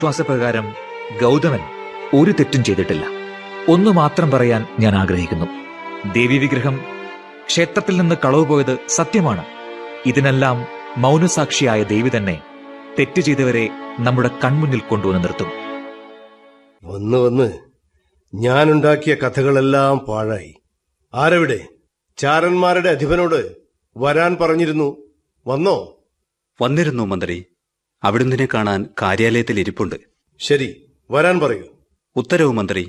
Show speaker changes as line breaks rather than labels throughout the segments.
വിശ്വാസപ്രകാരം ഗൗതമൻ ഒരു തെറ്റും ചെയ്തിട്ടില്ല ഒന്ന് മാത്രം പറയാൻ ഞാൻ ആഗ്രഹിക്കുന്നു ദേവി വിഗ്രഹം ക്ഷേത്രത്തിൽ നിന്ന് കളവ് പോയത് സത്യമാണ് ഇതിനെല്ലാം മൗനസാക്ഷിയായ ദേവി തന്നെ തെറ്റ് ചെയ്തവരെ നമ്മുടെ കൺമുന്നിൽ കൊണ്ടുവന്ന് നിർത്തും
വന്ന് വന്ന് ഞാനുണ്ടാക്കിയ കഥകളെല്ലാം പാഴായി ആരവിടെ ചാരന്മാരുടെ അധിപനോട് വരാൻ പറഞ്ഞിരുന്നു വന്നോ
വന്നിരുന്നു മന്ത്രി അവിടുന്നിനെ കാണാൻ കാര്യാലയത്തിൽ ഇരിപ്പുണ്ട്
ശരി വരാൻ പറയൂ
ഉത്തരവ് മന്ത്രി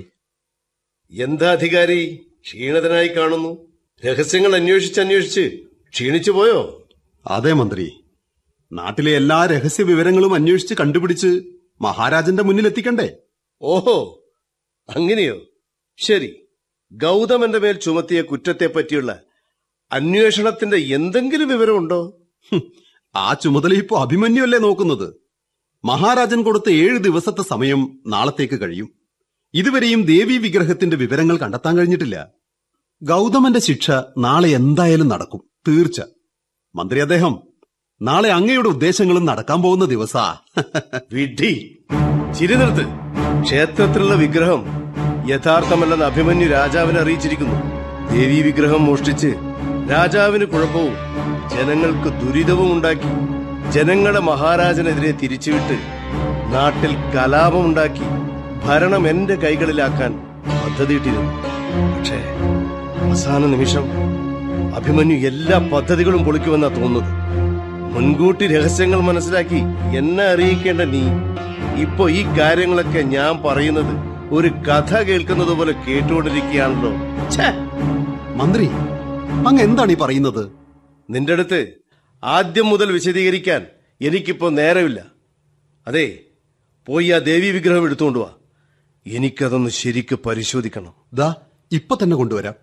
എന്താ അധികാരി ക്ഷീണിതനായി കാണുന്നു രഹസ്യങ്ങൾ അന്വേഷിച്ച് അന്വേഷിച്ച് ക്ഷീണിച്ചു പോയോ
അതെ മന്ത്രി നാട്ടിലെ എല്ലാ രഹസ്യ വിവരങ്ങളും അന്വേഷിച്ച് കണ്ടുപിടിച്ച് മഹാരാജന്റെ മുന്നിൽ എത്തിക്കണ്ടേ
ഓഹോ അങ്ങനെയോ ശരി ഗൗതമന്റെ മേൽ ചുമത്തിയ കുറ്റത്തെ പറ്റിയുള്ള അന്വേഷണത്തിന്റെ എന്തെങ്കിലും വിവരമുണ്ടോ
ഹും, ആ ചുമതല ഇപ്പോ അഭിമന്യുവല്ലേ നോക്കുന്നത് മഹാരാജൻ കൊടുത്ത ഏഴ് ദിവസത്തെ സമയം നാളത്തേക്ക് കഴിയും ഇതുവരെയും ദേവീ വിഗ്രഹത്തിന്റെ വിവരങ്ങൾ കണ്ടെത്താൻ കഴിഞ്ഞിട്ടില്ല ഗൗതമന്റെ ശിക്ഷ നാളെ എന്തായാലും നടക്കും തീർച്ച മന്ത്രി അദ്ദേഹം നാളെ അങ്ങയുടെ ഉദ്ദേശങ്ങളും നടക്കാൻ പോകുന്ന ദിവസാ
വിഡ്ഢി ചിരി നിർത്ത് ക്ഷേത്രത്തിലുള്ള വിഗ്രഹം യഥാർത്ഥമല്ലെന്ന് അഭിമന്യു രാജാവിനെ അറിയിച്ചിരിക്കുന്നു ദേവീ വിഗ്രഹം മോഷ്ടിച്ച് രാജാവിന് കുഴപ്പവും ജനങ്ങൾക്ക് ദുരിതവും ഉണ്ടാക്കി ജനങ്ങളെ മഹാരാജനെതിരെ തിരിച്ചുവിട്ട് നാട്ടിൽ കലാപമുണ്ടാക്കി ഭരണം എന്റെ കൈകളിലാക്കാൻ പദ്ധതിയിട്ടിരുന്നു പക്ഷേ അവസാന നിമിഷം അഭിമന്യു എല്ലാ പദ്ധതികളും പൊളിക്കുമെന്നാ തോന്നുന്നത് മുൻകൂട്ടി രഹസ്യങ്ങൾ മനസ്സിലാക്കി എന്നെ അറിയിക്കേണ്ട നീ ഇപ്പൊ ഈ കാര്യങ്ങളൊക്കെ ഞാൻ പറയുന്നത് ഒരു കഥ കേൾക്കുന്നത് പോലെ കേട്ടുകൊണ്ടിരിക്കുകയാണല്ലോ ഛേ
മന്ത്രി അങ്ങ് എന്താണ് ഈ പറയുന്നത്
നിന്റെ അടുത്ത് ആദ്യം മുതൽ വിശദീകരിക്കാൻ എനിക്കിപ്പോ നേരമില്ല അതെ പോയി ആ ദേവി വിഗ്രഹം എടുത്തുകൊണ്ട് വാ എനിക്കതൊന്ന് ശരിക്ക് പരിശോധിക്കണം
ദാ ഇപ്പൊ തന്നെ കൊണ്ടുവരാം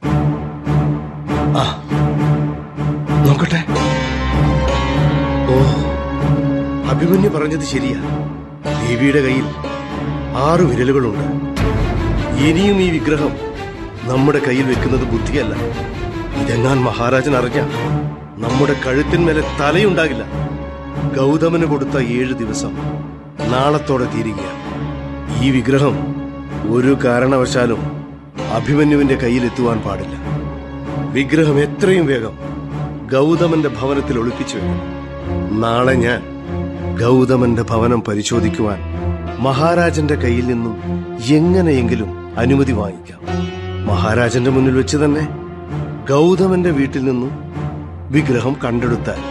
ആ നോക്കട്ടെ ഓ അഭിമന്യു പറഞ്ഞത് ശരിയാ ദേവിയുടെ കയ്യിൽ ആറ് വിരലുകളുണ്ട് ഇനിയും ഈ വിഗ്രഹം നമ്മുടെ കയ്യിൽ വെക്കുന്നത് ബുദ്ധിയല്ല ഇതെങ്ങാൻ മഹാരാജൻ അറിഞ്ഞ നമ്മുടെ കഴുത്തിന്മേലെ തലയുണ്ടാകില്ല ഗൗതമന് കൊടുത്ത ഏഴ് ദിവസം നാളത്തോടെ തീരുകയാണ് ഈ വിഗ്രഹം ഒരു കാരണവശാലും അഭിമന്യുവിന്റെ കയ്യിലെത്തുവാൻ പാടില്ല വിഗ്രഹം എത്രയും വേഗം ഗൗതമന്റെ ഭവനത്തിൽ ഒളിപ്പിച്ചു വെക്കണം നാളെ ഞാൻ ഗൗതമന്റെ ഭവനം പരിശോധിക്കുവാൻ മഹാരാജന്റെ കയ്യിൽ നിന്നും എങ്ങനെയെങ്കിലും അനുമതി വാങ്ങിക്കാം മഹാരാജന്റെ മുന്നിൽ വെച്ച് തന്നെ ഗൗതമന്റെ വീട്ടിൽ നിന്നും വിഗ്രഹം കണ്ടെടുത്താൽ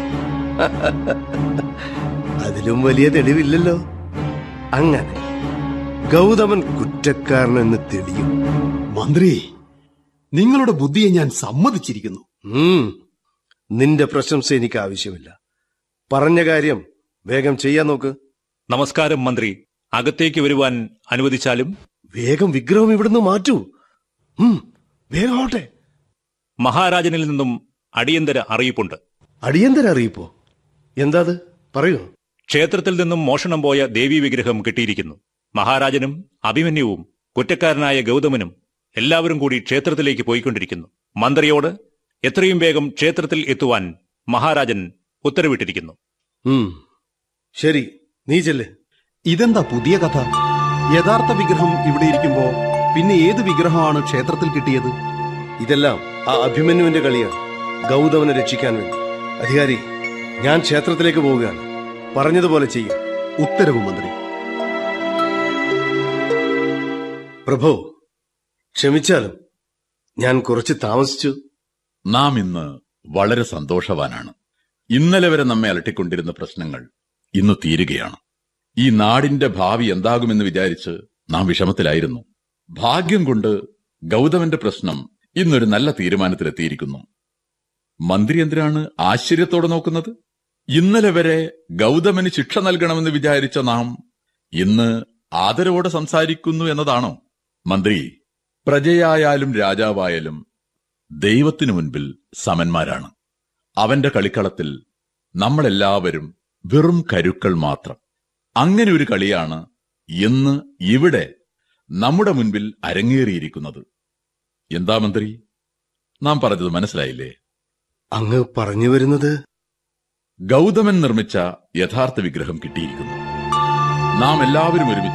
അതിലും വലിയ തെളിവില്ലല്ലോ അങ്ങനെ ഗൗതമൻ കുറ്റക്കാരനെന്ന് തെളിയും
മന്ത്രി നിങ്ങളുടെ ബുദ്ധിയെ ഞാൻ സമ്മതിച്ചിരിക്കുന്നു
ഉം. നിന്റെ പ്രശംസ എനിക്ക് ആവശ്യമില്ല പറഞ്ഞ കാര്യം വേഗം ചെയ്യാൻ നോക്ക്
നമസ്കാരം മന്ത്രി അകത്തേക്ക് വരുവാൻ അനുവദിച്ചാലും
വേഗം വിഗ്രഹം ഇവിടുന്ന് മാറ്റൂ ഉം, വേഗം ആവട്ടെ
മഹാരാജനിൽ നിന്നും അടിയന്തര അറിയിപ്പുണ്ട്
അടിയന്തര അറിയിപ്പോ എന്താ അത് പറയൂ
ക്ഷേത്രത്തിൽ നിന്നും മോഷണം പോയ ദേവീ വിഗ്രഹം കിട്ടിയിരിക്കുന്നു മഹാരാജനും അഭിമന്യുവും കുറ്റക്കാരനായ ഗൗതമനും എല്ലാവരും കൂടി ക്ഷേത്രത്തിലേക്ക് പോയിക്കൊണ്ടിരിക്കുന്നു മന്ത്രിയോട് എത്രയും വേഗം ക്ഷേത്രത്തിൽ എത്തുവാൻ മഹാരാജൻ ഉത്തരവിട്ടിരിക്കുന്നു
ഉം. ശരി നീ ചെല്ല്
ഇതെന്താ പുതിയ കഥ യഥാർത്ഥ വിഗ്രഹം ഇവിടെ ഇരിക്കുമ്പോ പിന്നെ ഏത് വിഗ്രഹമാണ് ക്ഷേത്രത്തിൽ കിട്ടിയത്
ഇതെല്ലാം ആ അഭിമന്യുവിന്റെ കളിയാണ് ഗൗതമനെ രക്ഷിക്കാൻ വേണ്ടി അധികാരി ഞാൻ ക്ഷേത്രത്തിലേക്ക് പോവുകയാണ് പറഞ്ഞതുപോലെ ചെയ്യും
ഉത്തരവ് മന്ത്രി
പ്രഭു ക്ഷമിച്ചാലും ഞാൻ കുറച്ച് താമസിച്ചു
നാം ഇന്ന് വളരെ സന്തോഷവാനാണ് ഇന്നലെ വരെ നമ്മെ അലട്ടിക്കൊണ്ടിരുന്ന പ്രശ്നങ്ങൾ ഇന്ന് തീരുകയാണ് ഈ നാടിന്റെ ഭാവി എന്താകുമെന്ന് വിചാരിച്ച് നാം വിഷമത്തിലായിരുന്നു ഭാഗ്യം കൊണ്ട് ഗൗതമന്റെ പ്രശ്നം ഇന്നൊരു നല്ല തീരുമാനത്തിലെത്തിയിരിക്കുന്നു മന്ത്രി എന്തിനാണ് ആശ്ചര്യത്തോടെ നോക്കുന്നത് ഇന്നലെ വരെ ഗൗതമന് ശിക്ഷ നൽകണമെന്ന് വിചാരിച്ച നാം ഇന്ന് ആദരവോടെ സംസാരിക്കുന്നു എന്നതാണോ മന്ത്രി പ്രജയായാലും രാജാവായാലും ദൈവത്തിനു മുൻപിൽ സമന്മാരാണ് അവന്റെ കളിക്കളത്തിൽ നമ്മളെല്ലാവരും വെറും കരുക്കൾ മാത്രം അങ്ങനെ ഒരു കളിയാണ് ഇന്ന് ഇവിടെ നമ്മുടെ മുൻപിൽ അരങ്ങേറിയിരിക്കുന്നത് എന്താ മന്ത്രി നാം പറഞ്ഞത് മനസ്സിലായില്ലേ
അങ്ങ് പറഞ്ഞു വരുന്നത്
ഗൗതമൻ നിർമ്മിച്ച യഥാർത്ഥ വിഗ്രഹം കിട്ടിയിരിക്കുന്നു നാം എല്ലാവരും ഒരുമിച്ച്